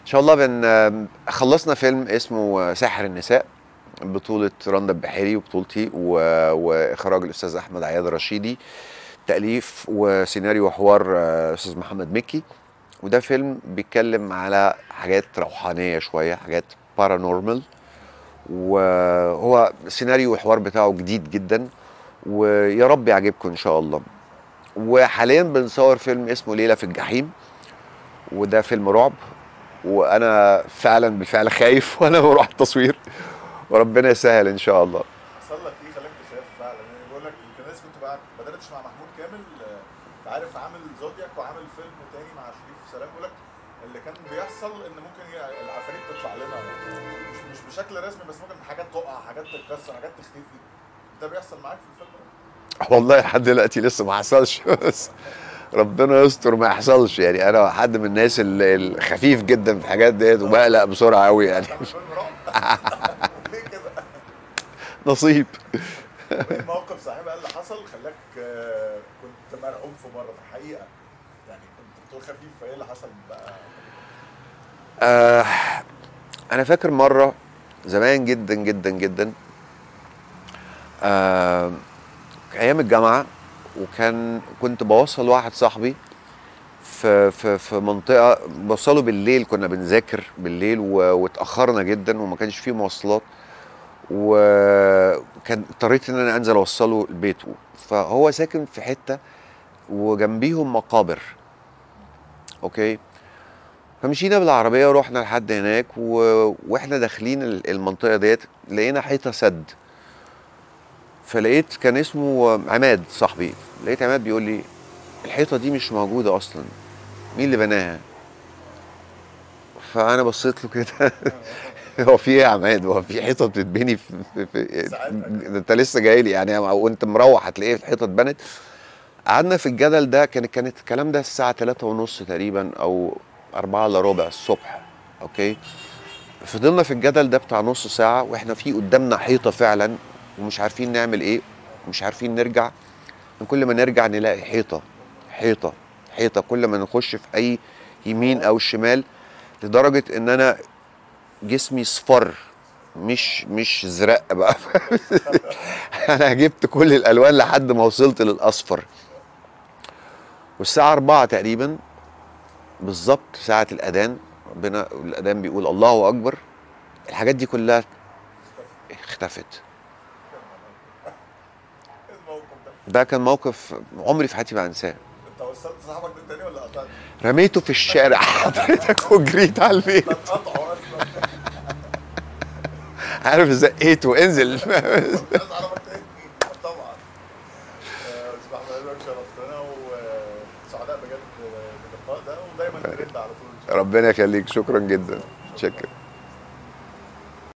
ان شاء الله بن خلصنا فيلم اسمه ساحر النساء بطولة رندا البحيري وبطولتي و... واخراج الاستاذ احمد عياد رشيدي تاليف وسيناريو وحوار آه، استاذ محمد مكي وده فيلم بيتكلم على حاجات روحانيه شويه حاجات بارانورمال وهو سيناريو وحوار بتاعه جديد جدا ويا رب يعجبكم ان شاء الله وحاليا بنصور فيلم اسمه ليله في الجحيم وده فيلم رعب وانا فعلا بالفعل خايف وانا بروح التصوير وربنا يسهل ان شاء الله حصل لك ايه خلاك تخاف فعلا يعني بقول لك يمكن الناس كنت بقى ما بداتش مع محمود كامل آه، انت عارف عامل زودياك وعامل فيلم تاني مع شريف سلام بقول لك اللي كان بيحصل ان ممكن ي- العفاريت تطلع لنا مش مش بشكل رسمي بس ممكن حاجات تقع حاجات تتكسر حاجات تختفي ده بيحصل معاك في الفيلم ده؟ والله لحد دلوقتي لسه ما حصلش بس ربنا يستر ما يحصلش يعني انا حد من الناس ال- الخفيف جدا في الحاجات ديت وبقلق بسرعه قوي يعني تعمل فيلم رعب ليه كده؟ نصيب ايه موقف صاحبها اللي حصل خلاك آه، كنت مرعوب في مره في الحقيقه يعني كنت بتقول خفيف فايه اللي حصل بقى؟ آه انا فاكر مره زمان جدا جدا جدا آه ايام الجامعه وكان كنت بوصل واحد صاحبي في في في منطقه بوصله بالليل كنا بنذاكر بالليل و- واتاخرنا جدا وما كانش فيه مواصلات وكان اضطريت ان انا انزل اوصله لبيته فهو ساكن في حته وجنبيهم مقابر اوكي فمشينا بالعربيه ورحنا لحد هناك و... واحنا داخلين ال- المنطقه ديت لقينا حيطه سد فلقيت كان اسمه عماد صاحبي لقيت عماد بيقول لي الحيطه دي مش موجوده اصلا مين اللي بناها فانا بصيت له كده هو في ايه يا عماد هو في حيطه بتتبني في, في, في ساعتها ده انت لسه جاي لي يعني وانت مروح هتلاقيه الحيطه اتبنت قعدنا في الجدل ده كانت كانت الكلام ده الساعه 3 ونص تقريبا او 4 الا ربع الصبح اوكي فضلنا في الجدل ده بتاع نص ساعه واحنا في قدامنا حيطه فعلا ومش عارفين نعمل ايه ومش عارفين نرجع كل ما نرجع نلاقي حيطه حيطه حيطه كل ما نخش في اي يمين او شمال لدرجه ان انا جسمي اصفر مش مش زرق بقى انا جبت كل الالوان لحد ما وصلت للاصفر والساعه 4 تقريبا بالظبط ساعه الاذان ربنا الاذان بيقول الله اكبر الحاجات دي كلها اختفت ايه الموقف ده؟ ده كان موقف عمري في حياتي ما انساه انت وصلت صاحبك ده تاني ولا قطعت؟ رميته في الشارع حضرتك وجريت على البيت قطعوا اصلا عارف زقيته انزل عايز اعرفك تاني طبعا آه، استاذ احمد قلبك شرفتنا وسعداء بجد باللقاء ده ودايما ترد على طول ربنا يخليك شكرا جدا شكرا